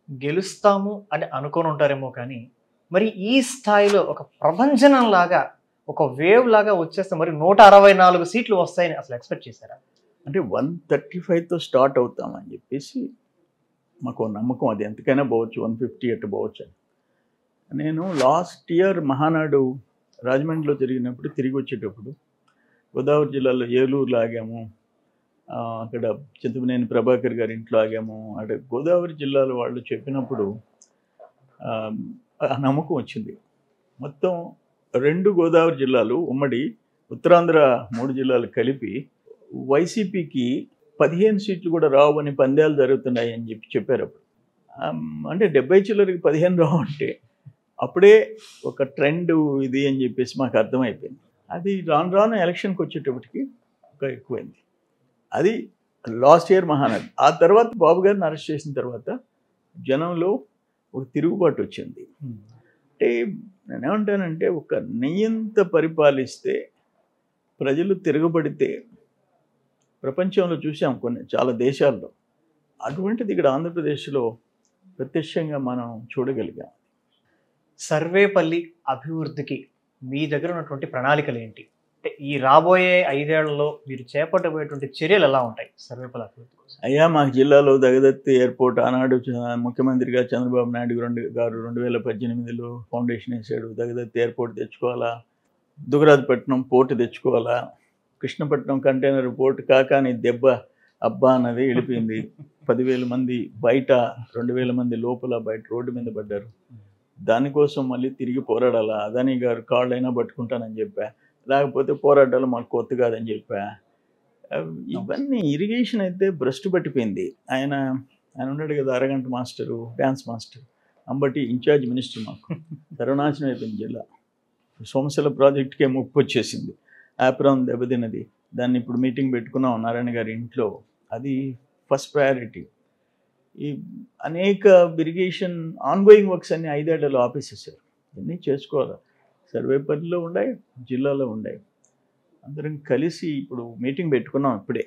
గెలుస్తాము అని అనుకొని ఉంటారేమో కానీ మరి ఈ స్థాయిలో ఒక ప్రభంజనం లాగా ఒక వేవ్ లాగా వచ్చేస్తే మరి నూట అరవై నాలుగు సీట్లు వస్తాయని అసలు ఎక్స్పెక్ట్ చేశారా అంటే వన్ థర్టీ ఫైవ్తో స్టార్ట్ అవుతామని చెప్పేసి మాకు ఓ నమ్మకం అది ఎంతకైనా పోవచ్చు వన్ ఫిఫ్టీ అట్టు పోవచ్చు అని నేను లాస్ట్ ఇయర్ మహానాడు రాజమండ్రిలో తిరిగినప్పుడు తిరిగి వచ్చేటప్పుడు గోదావరి జిల్లాలో ఏలూరులో ఆగాము ఆ, అక్కడ చింతమనేని ప్రభాకర్ గారి ఇంట్లో ఆగాము అక్కడ గోదావరి జిల్లాలో వాళ్ళు చెప్పినప్పుడు ఆ, ఆ నమ్మకం వచ్చింది మొత్తం రెండు గోదావరి జిల్లాలు ఉమ్మడి ఉత్తరాంధ్ర మూడు జిల్లాలు కలిపి వైసీపీకి పదిహేను సీట్లు కూడా రావు అని పందాలు జరుగుతున్నాయి అని చెప్పి చెప్పారు అప్పుడు ఆమ్, అంటే డెబ్బై చిల్లరికి పదిహేను రావు అంటే అప్పుడే ఒక ట్రెండ్ ఇది అని చెప్పేసి మాకు అర్థమైపోయింది అది రాను రాను ఎలక్షన్కి వచ్చేటప్పటికి ఒక ఎక్కువైంది అది లాస్ట్ ఇయర్ మహానది ఆ తర్వాత బాబు గారిని అరెస్ట్ చేసిన తర్వాత జనంలో ఒక తిరుగుబాటు వచ్చింది అంటే నేనేమంటానంటే ఒక నియంత పరిపాలిస్తే ప్రజలు తిరగబడితే ప్రపంచంలో చూసాం కొన్ని చాలా దేశాల్లో అటువంటిది ఇక్కడ ఆంధ్రప్రదేశ్లో ప్రత్యక్షంగా మనం చూడగలిగాం సర్వేపల్లి అభివృద్ధికి మీ దగ్గర ఉన్నటువంటి ప్రణాళికలు ఏంటి అంటే ఈ రాబోయే ఐదేళ్లలో మీరు చేపట్టబోయేటువంటి చర్యలు ఎలా ఉంటాయి సర్వేపల్లి అభివృద్ధి కోసం అయ్యా మాకు జిల్లాలో దగదత్తి ఎయిర్పోర్ట్ ఆనాడు చ- ముఖ్యమంత్రిగా చంద్రబాబు నాయుడు రెండు గారు రెండు వేల పద్దెనిమిదిలో ఫౌండేషన్ వేసాడు దగదత్తి ఎయిర్పోర్ట్ తెచ్చుకోవాలా దుగరాజపట్నం పోర్ట్ తెచ్చుకోవాలా కృష్ణపట్నం కంటైనర్ పోర్ట్ కాకాని దెబ్బ అబ్బా అన్నది వెళ్ళిపోయింది పదివేల మంది బయట రెండు వేల మంది లోపల బయట రోడ్డు మీద పడ్డారు దానికోసం మళ్ళీ తిరిగి పోరాడాలా అదాని గారు కాళ్ళైనా పట్టుకుంటానని చెప్పా లేకపోతే పోరాటాలు మాకు కొత్త కాదని చెప్పా అవ్ ఇవన్నీ ఇరిగేషన్ అయితే భ్రష్టు పట్టిపోయింది ఆయన ఆయన ఉన్నాడు కదా అరగంట master dance master Ambati in charge minister మాకు సర్వనాశనం అయిపోయింది జిల్లా సోమశల ప్రాజెక్ట్కే ముప్పు వచ్చేసింది యాప్రాన్ దెబ్బతిన్నది దాన్ని ఇప్పుడు మీటింగ్ పెట్టుకున్నాం నారాయణ గారి ఇంట్లో అది ఫస్ట్ ప్రయారిటీ ఈ అనేక ఇరిగేషన్ ఆన్గోయింగ్ వర్క్స్ అన్ని ఐదేళ్లలో ఆపేసేసారు ఇవన్నీ చేసుకోవాలి సర్వేపల్లిలో ఉన్నాయి జిల్లాలో ఉన్నాయి అందరం కలిసి ఇప్పుడు మీటింగ్ పెట్టుకున్నాం ఇప్పుడే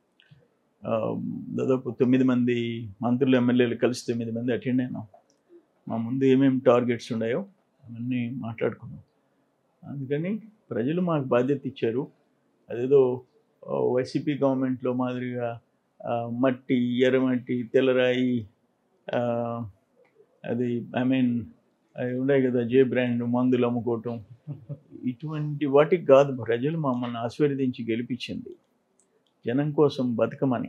ఆ, దాదాపు తొమ్మిది మంది మంత్రులు ఎమ్మెల్యేలు కలిసి తొమ్మిది మంది అటెండ్ అయినాం మా ముందు ఏమేమి టార్గెట్స్ ఉన్నాయో అవన్నీ మాట్లాడుకున్నాం అందుకని ప్రజలు మాకు బాధ్యత ఇచ్చారు అదేదో ఆ, వైసీపీ గవర్నమెంట్లో మాదిరిగా ఆ, మట్టి ఎర్రమట్టి తెల్లరాయి ఆ, అది ఐ మీన్ అవి ఉన్నాయి కదా జే బ్రాండ్ మందులు అమ్ముకోవటం ఇటువంటి వాటికి కాదు ప్రజలు మమ్మల్ని ఆశీర్వదించి గెలిపించింది జనం కోసం బతకమని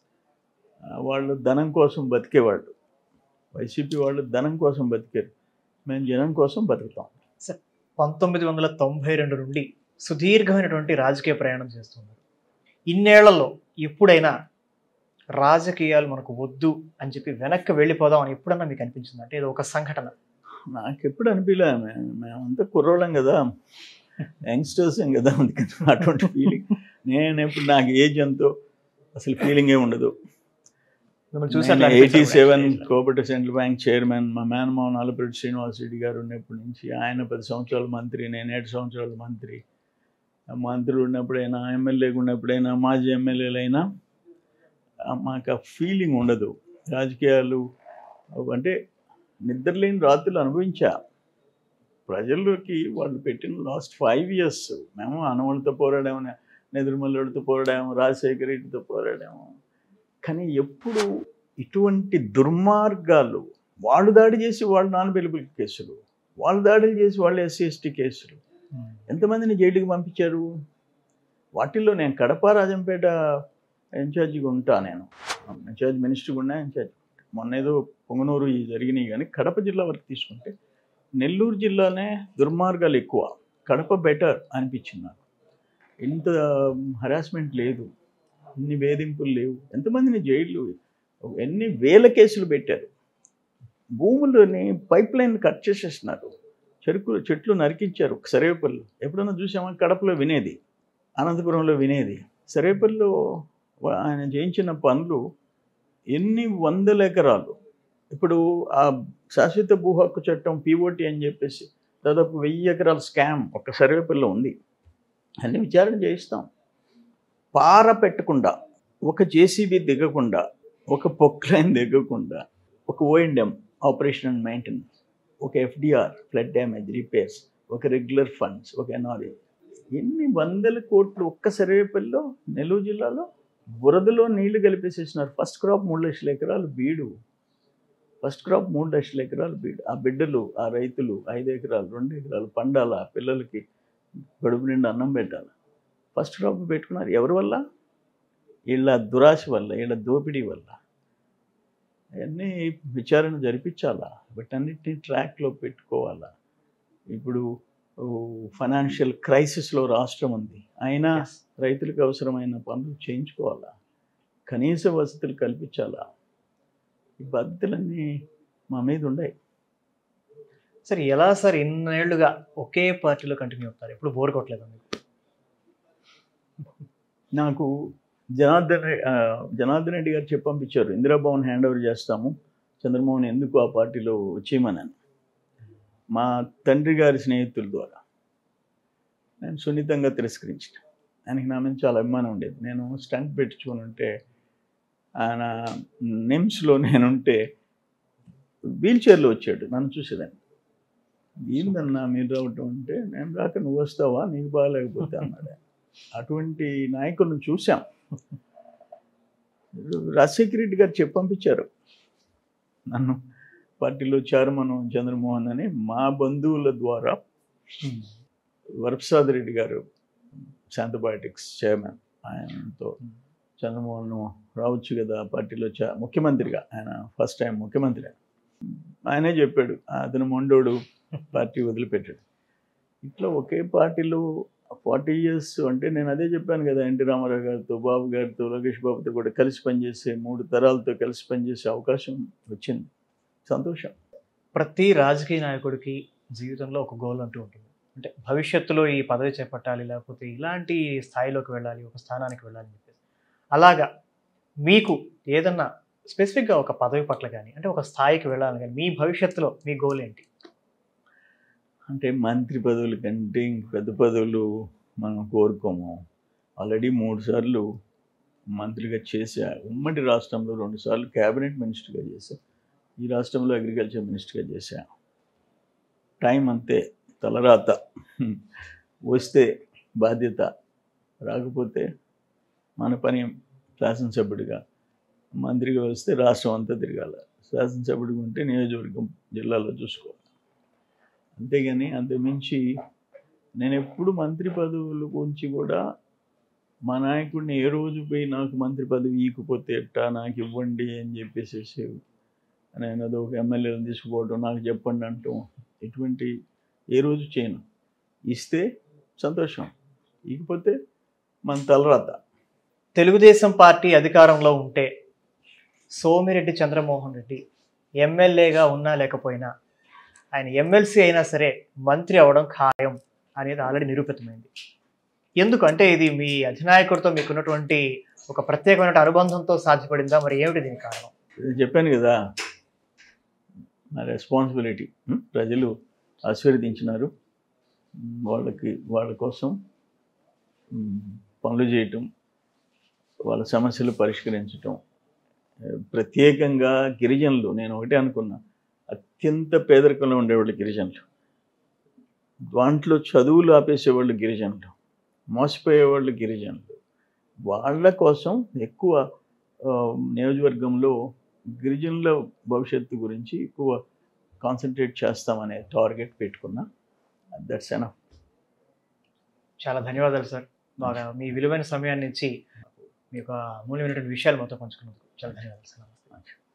ఆ, వాళ్ళు ధనం కోసం బతికేవాళ్ళు వైసీపీ వాళ్ళు ధనం కోసం బతికారు మేము జనం కోసం బతుకుతాం పంతొమ్మిది వందల తొంభై రెండు నుండి సుదీర్ఘమైనటువంటి రాజకీయ ప్రయాణం చేస్తున్నారు ఇన్నేళ్లలో ఎప్పుడైనా రాజకీయాలు మనకు వద్దు అని చెప్పి వెనక్కి వెళ్ళిపోదాం అని ఎప్పుడన్నా మీకు అనిపించింది అంటే ఇది ఒక సంఘటన నాకు ఎప్పుడు అనిపించలే మే- మేమంతా కుర్రోళ్ళం కదా యంగ్స్టర్స్ కదా అందుకని అటువంటి ఫీలింగ్ నేను ఎప్పుడు నాకు ఏజ్ ఎంతో అసలు ఫీలింగ్ ఏ ఉండదు మిమ్మల్ని చూసి నేను అట్లా ఎయిటీ అనిపించడం సెవెన్ కూడా కోఆపరేటివ్ సెంట్రల్ బ్యాంక్ చైర్మన్ మా మేనమావ నల్లపరెడ్డి శ్రీనివాస్ రెడ్డి గారు ఉన్నప్పటి నుంచి ఆయన పది సంవత్సరాల మంత్రి నేను ఏడు సంవత్సరాల మంత్రి ఆ మంత్రులు ఉన్నప్పుడైనా ఎమ్మెల్యేగా ఉన్నప్పుడైనా మాజీ ఎమ్మెల్యేలైనా ఆ మాకు ఆ ఫీలింగ్ ఉండదు రాజకీయాలు అంటే నిద్రలేని రాత్రులు అనుభవించా ప్రజల్లోకి వాళ్ళు పెట్టిన లాస్ట్ ఫైవ్ ఇయర్స్ మేము అనవాళ్ళతో పోరాడాము నెదురుమల్లడితో పోరాడాము రాజశేఖర రెడ్డితో పోరాడాము కానీ ఎప్పుడు ఇటువంటి దుర్మార్గాలు వాళ్ళు దాడి చేసి వాళ్ళు నాన్ బెలిబుల్ కేసులు వాళ్ళు దాడులు చేసి వాళ్ళు ఎస్సీ ఎస్టీ కేసులు ఉమ్. ఎంతమందిని జైలుకి పంపించారు వాటిల్లో నేను కడప రాజంపేట ఇన్ఛార్జిగా ఉంటా నేను ఇన్ఛార్జ్ మినిస్టర్గా ఉన్నా ఇన్ఛార్జ్ మొన్న ఏదో పొంగనూరు ఇవి జరిగినాయి కానీ కడప జిల్లా వరకు తీసుకుంటే నెల్లూరు జిల్లానే దుర్మార్గాలు ఎక్కువ కడప బెటర్ అనిపించింది నాకు ఇంత హరాస్మెంట్ లేదు ఇన్ని వేధింపులు లేవు ఎంతమందిని జైళ్ళు ఎన్ని వేల కేసులు పెట్టారు భూములని పైప్ లైన్ కట్ చేసేస్తున్నారు చెరుకు చెట్లు నరికించారు సరేపల్లి ఎప్పుడన్నా చూసామా కడపలో వినేది అనంతపురంలో వినేది సరేపల్లిలో వా- ఆయన చేయించిన పనులు ఎన్ని వందల ఎకరాలు ఇప్పుడు ఆ శాశ్వత భూ హక్కు చట్టం పీఓటీ అని చెప్పేసి దాదాపు వెయ్యి ఎకరాల స్కామ్ ఒక సర్వేపల్లిలో ఉంది అన్ని విచారణ చేయిస్తాం పార పెట్టకుండా ఒక జేసీబీ దిగకుండా ఒక పొక్లైన్ దిగకుండా ఒక ఓఎండ్ఎం ఆపరేషన్ అండ్ మెయింటెనెన్స్ ఒక ఎఫ్డిఆర్ ఫ్లడ్ డ్యామేజ్ రిపేర్స్ ఒక రెగ్యులర్ ఫండ్స్ ఒక ఎన్ఆర్ఏ ఎన్ని వందల కోట్లు ఒక్క సర్వేపల్లిలో నెల్లూరు జిల్లాలో బురదలో నీళ్లు కలిపేసేసినారు ఫస్ట్ క్రాప్ మూడు లక్షల ఎకరాలు బీడు ఫస్ట్ క్రాప్ మూడు లక్షల ఎకరాలు బీడు ఆ బిడ్డలు ఆ రైతులు ఐదు ఎకరాలు రెండు ఎకరాలు పండాల ఆ పిల్లలకి గడుపు నిండా అన్నం పెట్టాలి ఫస్ట్ క్రాప్ పెట్టుకున్నారు ఎవరి వల్ల వీళ్ళ దురాశ వల్ల వీళ్ళ దోపిడీ వల్ల అవన్నీ విచారణ జరిపించాలా వీటన్నిటిని ట్రాక్లో పెట్టుకోవాలా ఇప్పుడు ఫైనాన్షియల్ క్రైసిస్లో రాష్ట్రం ఉంది అయినా Yes. రైతులకు అవసరమైన పనులు చేయించుకోవాలా కనీస వసతులు కల్పించాలా ఈ బాధ్యతలన్నీ మా మీద ఉన్నాయి సార్ ఎలా సార్ ఇన్నేళ్లుగా ఒకే పార్టీలో కంటిన్యూ అవుతారు ఎప్పుడు బోర్ కొట్టలేదు మీకు నాకు జనార్దన్ రె- ఆ, జనార్దన్ రెడ్డి గారు చెప్పి పంపించారు ఇందిరాభవన్ హ్యాండ్ ఓవర్ చేస్తాము చంద్రమోహన్ ఎందుకు ఆ పార్టీలో వచ్చేయమన్నాను మా తండ్రి గారి స్నేహితుల ద్వారా నేను సున్నితంగా తిరస్కరించిన ఆయనకి నా మీద చాలా అభిమానం ఉండేది నేను స్టంట్ పెట్టుకొని ఉంటే ఆయన నిమ్స్లో నేనుంటే వీల్ చైర్లో వచ్చాడు నన్ను చూసేదాన్ని ఏందన్నా మీరు రావటం అంటే నేను రాక నువ్వు వస్తావా నీకు బాగాలేకపోతే అన్నాడు ఆయన. అటువంటి నాయకులను చూసాం రాజశేఖర రెడ్డి గారు చెప్పి పంపించారు నన్ను పార్టీలో చారుమను చంద్రమోహన్ అని మా బంధువుల ద్వారా వరప్రసాద్ రెడ్డి గారు శాంతపాటిక్స్ చైర్మన్ ఆయనతో చంద్రమోహన్ రావచ్చు కదా పార్టీలో చా ముఖ్యమంత్రిగా ఆయన ఫస్ట్ టైం ముఖ్యమంత్రి ఆయన. ఆయనే చెప్పాడు అతను మొండోడు పార్టీ వదిలిపెట్టాడు ఇట్లా ఒకే పార్టీలో ఫార్టీ ఇయర్స్ అంటే నేను అదే చెప్పాను కదా ఎన్టీ రామారావు గారితో బాబు గారితో లోకేష్ బాబుతో కూడా కలిసి పనిచేసే మూడు తరాలతో కలిసి పనిచేసే అవకాశం వచ్చింది సంతోషం ప్రతి రాజకీయ నాయకుడికి జీవితంలో ఒక గోల్ అంటూ ఉంటుంది అంటే భవిష్యత్తులో ఈ పదవి చేపట్టాలి లేకపోతే ఇలాంటి స్థాయిలోకి వెళ్ళాలి ఒక స్థానానికి వెళ్ళాలి అని చెప్పేసి అలాగా మీకు ఏదన్నా స్పెసిఫిక్గా ఒక పదవి పట్ల కానీ అంటే ఒక స్థాయికి వెళ్ళాలని కానీ మీ భవిష్యత్తులో మీ గోల్ ఏంటి అంటే మంత్రి పదవుల కంటే ఇంక పెద్ద పదవులు మనం కోరుకోము ఆల్రెడీ మూడు సార్లు మంత్రిగా చేశా ఉమ్మడి రాష్ట్రంలో రెండు సార్లు క్యాబినెట్ మినిస్టర్గా చేశా ఈ రాష్ట్రంలో అగ్రికల్చర్ మినిస్టర్గా చేశా టైం అంతే తలరాత వస్తే బాధ్యత రాకపోతే మన పని శాసనసభ్యుడిగా మంత్రిగా వస్తే రాష్ట్రం అంతా తిరగాల శాసనసభ్యుడిగా ఉంటే నియోజకవర్గం జిల్లాలో చూసుకోవాలి అంతేగాని అంతకుమించి నేను ఎప్పుడు మంత్రి పదవుల గురించి కూడా మా నాయకుడిని ఏ రోజు పోయి నాకు మంత్రి పదవి ఈకపోతే ఎట్టా నాకు ఇవ్వండి అని చెప్పేసి నేను అది ఒక ఎమ్మెల్యేలను తీసుకుపోవడం నాకు చెప్పండి అంటాం ఎటువంటి ఏ రోజు చేయను ఇస్తే సంతోషం ఇకపోతే మన తలరాత తెలుగుదేశం పార్టీ అధికారంలో ఉంటే సోమిరెడ్డి చంద్రమోహన్ రెడ్డి ఎమ్మెల్యేగా ఉన్నా లేకపోయినా ఆయన ఎమ్మెల్సీ అయినా సరే మంత్రి అవడం ఖాయం అనేది ఆల్రెడీ నిరూపితమైంది ఎందుకు అంటే ఇది మీ అధినాయకుడితో మీకున్నటువంటి ఒక ప్రత్యేకమైన అనుబంధంతో సాధ్యపడిందా మరి ఏమిటి దీనికి కారణం ఇది చెప్పాను కదా నా రెస్పాన్సిబిలిటీ ప్రజలు ఆశీర్వదించినారు ఉమ్, వాళ్ళకి వాళ్ళ కోసం ఉమ్, పనులు చేయటం వాళ్ళ సమస్యలు పరిష్కరించటం ఏ, ప్రత్యేకంగా గిరిజనులు నేను ఒకటే అనుకున్నా అత్యంత పేదరికంలో ఉండేవాళ్ళు గిరిజనులు దాంట్లో చదువులు ఆపేసేవాళ్ళు గిరిజనులు మోసపోయేవాళ్ళు గిరిజనులు వాళ్ళ కోసం ఎక్కువ ఆ, నియోజకవర్గంలో గిరిజనుల భవిష్యత్తు గురించి ఎక్కువ కాన్సన్ట్రేట్ చేస్తామనే టార్గెట్ పెట్టుకున్నా దట్స్ ఎనఫ్ చాలా ధన్యవాదాలు సార్ బాగా మీ విలువైన సమయాన్ని ఇచ్చి మీ యొక్క అమూల్యమైనటువంటి విషయాలు మాతో పంచుకున్నందుకు చాలా ధన్యవాదాలు సార్ నమస్తే